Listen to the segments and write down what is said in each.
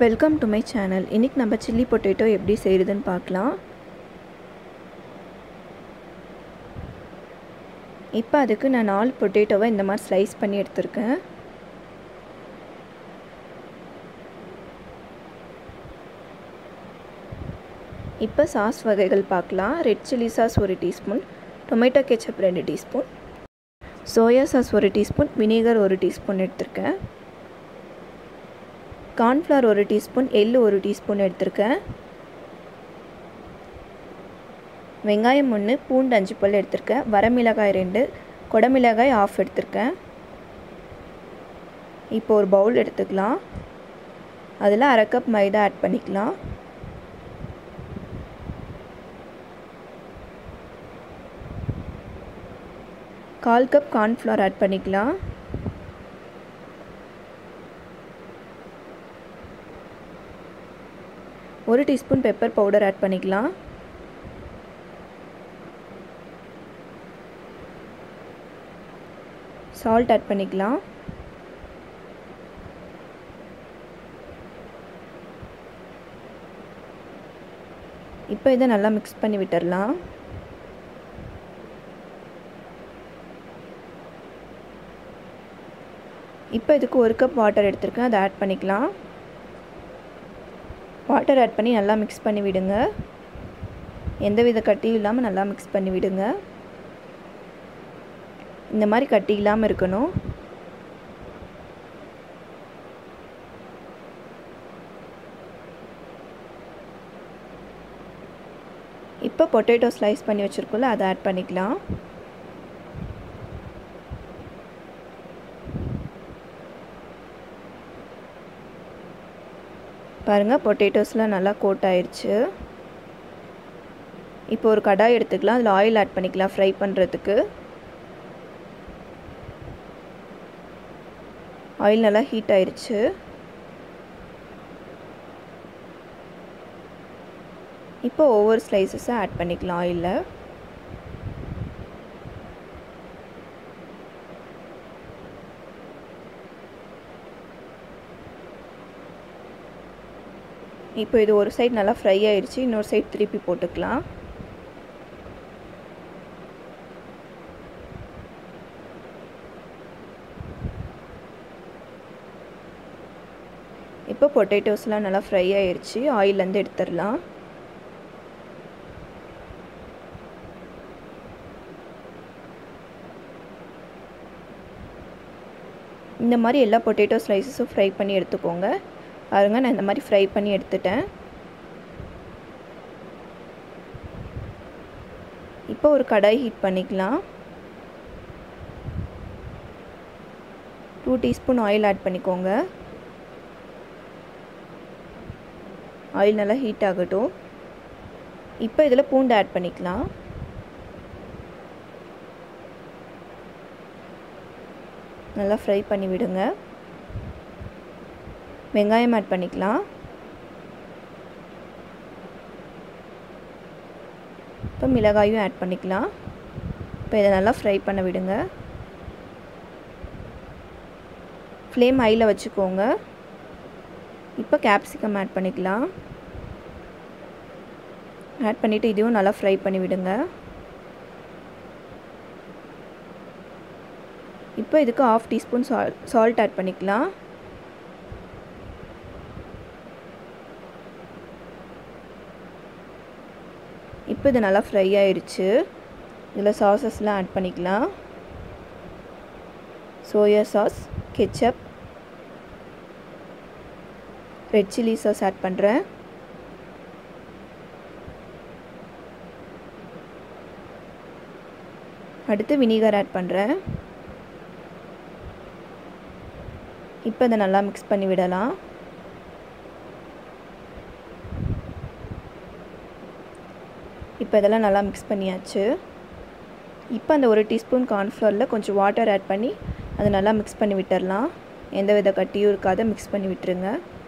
welcome to my channel இன்றைக்கி நம்ம chilli potato எப்படி செய்கிறதுன்னு பார்க்கலாம் இப்போ அதுக்கு நான் நாலு பொட்டேட்டோவை இந்த மாதிரி ஸ்லைஸ் பண்ணி எடுத்திருக்கேன் இப்போ சாஸ் வகைகள் பார்க்கலாம் ரெட் சில்லி சாஸ் ஒரு டீஸ்பூன் டொமேட்டோ கெச்சப் ரெண்டு டீஸ்பூன் சோயா சாஸ் ஒரு டீஸ்பூன் வினீகர் ஒரு டீஸ்பூன் எடுத்திருக்கேன் கார்ன்ஃப்ளவர் ஒரு டீஸ்பூன் எள்ளு ஒரு டீஸ்பூன் எடுத்திருக்கேன் வெங்காயம் ஒன்று பூண்டு அஞ்சு பல் எடுத்திருக்கேன் வரமிளகாய் ரெண்டு கொடமிளகாய் ஆஃப் எடுத்திருக்கேன் இப்போ ஒரு பவுல் எடுத்துக்கலாம் அதில் அரை கப் மைதா ஆட் பண்ணிக்கலாம் கால் கப் கார்ன்ஃப்ளவர் ஆட் பண்ணிக்கலாம் ஒரு டீஸ்பூன் பெப்பர் பவுடர் ஆட் பண்ணிக்கலாம் சால்ட் ஆட் பண்ணிக்கலாம் இப்போ இதை நல்லா மிக்ஸ் பண்ணி விட்டுடலாம் இப்போ இதுக்கு ஒரு கப் வாட்டர் எடுத்திருக்கேன் அதை ஆட் பண்ணிக்கலாம் வாட்டர் ஆட் பண்ணி நல்லா மிக்ஸ் பண்ணி விடுங்க எந்த வித கட்டியும் இல்லாமல் நல்லா மிக்ஸ் பண்ணி விடுங்க இந்த மாதிரி கட்டி இல்லாமல் இருக்கணும் இப்போ பொட்டேட்டோ ஸ்லைஸ் பண்ணி வச்சுருக்கோம்ல அதை ஆட் பண்ணிக்கலாம் பாருங்கள் பொட்டேட்டோஸ்லாம் நல்லா கோட் ஆயிடுச்சு இப்போ ஒரு கடாய் எடுத்துக்கலாம் அதில் ஆயில் ஆட் பண்ணிக்கலாம் ஃப்ரை பண்ணுறதுக்கு ஆயில் நல்லா ஹீட் ஆயிடுச்சு இப்போ ஒவ்வொரு ஸ்லைசஸை ஆட் பண்ணிக்கலாம் ஆயிலில் இப்போ இது ஒரு சைடு நல்லா ஃப்ரை ஆயிடுச்சு இன்னொரு சைடு திருப்பி போட்டுக்கலாம் இப்போ பொட்டேட்டோஸ்லாம் நல்லா ஃப்ரை ஆயிடுச்சு ஆயிலேருந்து எடுத்துடலாம் இந்த மாதிரி எல்லா பொட்டேட்டோ ஸ்லைசஸும் ஃப்ரை பண்ணி எடுத்துக்கோங்க பாருங்க நான் இந்த மாதிரி ஃப்ரை பண்ணி எடுத்துட்டேன் இப்போ ஒரு கடாய் ஹீட் பண்ணிக்கலாம் டூ டீஸ்பூன் ஆயில் ஆட் பண்ணிக்கோங்க ஆயில் நல்லா ஹீட் ஆகட்டும் இப்போ இதில் பூண்டு ஆட் பண்ணிக்கலாம் நல்லா ஃப்ரை பண்ணி விடுங்க வெங்காயம் ஆட் பண்ணிக்கலாம் இப்போ மிளகாயும் ஆட் பண்ணிக்கலாம் இப்போ இதை நல்லா ஃப்ரை பண்ண விடுங்க ஃப்ளேம் ஹையில் வச்சுக்கோங்க இப்போ கேப்சிகம் ஆட் பண்ணிக்கலாம் ஆட் பண்ணிவிட்டு இதுவும் நல்லா ஃப்ரை பண்ணி விடுங்க இப்போ இதுக்கு ஆஃப் டீஸ்பூன் சால் சால்ட் ஆட் பண்ணிக்கலாம் இப்போ இது நல்லா ஃப்ரை ஆயிடுச்சு இதில் சாசஸ்லாம் ஆட் பண்ணிக்கலாம் soya sauce ketchup red chilli sauce add பண்ணுறேன் அடுத்து வினிகர் ஆட் பண்ணுறேன் இப்போ இதை நல்லா மிக்ஸ் பண்ணி விடலாம் இப்போ இதெல்லாம் நல்லா மிக்ஸ் பண்ணியாச்சு இப்போ அந்த ஒரு டீஸ்பூன் கார்ன்ஃப்ளவரில் கொஞ்சம் வாட்டர் ஆட் பண்ணி அதை நல்லா மிக்ஸ் பண்ணி விட்டுடலாம் எந்த வித கட்டியும் இருக்காத மிக்ஸ் பண்ணி விட்டுருங்க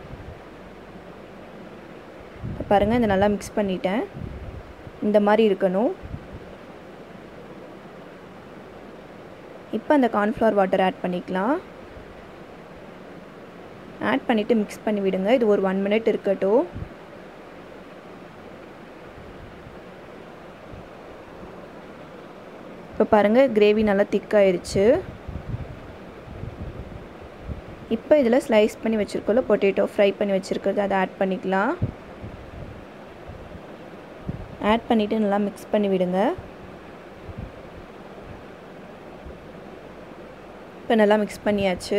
இப்போ பாருங்கள் இதை நல்லா மிக்ஸ் பண்ணிட்டேன் இந்த மாதிரி இருக்கணும் இப்போ அந்த கார்ன்ஃப்ளவர் வாட்டர் ஆட் பண்ணிக்கலாம் ஆட் பண்ணிவிட்டு மிக்ஸ் பண்ணி விடுங்க இது ஒரு ஒன் மினிட் இருக்கட்டும் இப்போ பாருங்கள் கிரேவி நல்லா திக்காயிருச்சு இப்போ இதில் ஸ்லைஸ் பண்ணி வச்சுருக்கோம்ல பொட்டேட்டோ ஃப்ரை பண்ணி வச்சுருக்கிறது அதை ஆட் பண்ணிக்கலாம் ஆட் பண்ணிவிட்டு நல்லா மிக்ஸ் பண்ணி விடுங்க இப்போ நல்லா மிக்ஸ் பண்ணியாச்சு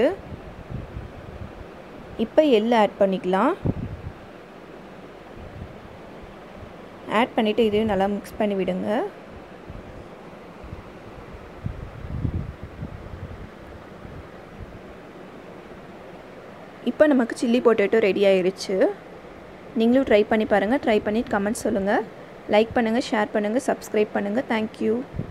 இப்போ எள்ளு ஆட் பண்ணிக்கலாம் ஆட் பண்ணிவிட்டு இதையும் நல்லா மிக்ஸ் பண்ணி விடுங்க இப்போ நமக்கு சில்லி பொட்டேட்டோ ரெடி ஆயிருச்சு நீங்களும் ட்ரை பண்ணி பாருங்கள் ட்ரை பண்ணி கமெண்ட் சொல்லுங்கள் லைக் பண்ணுங்கள் ஷேர் பண்ணுங்கள் சப்ஸ்கிரைப் பண்ணுங்கள் தேங்க்யூ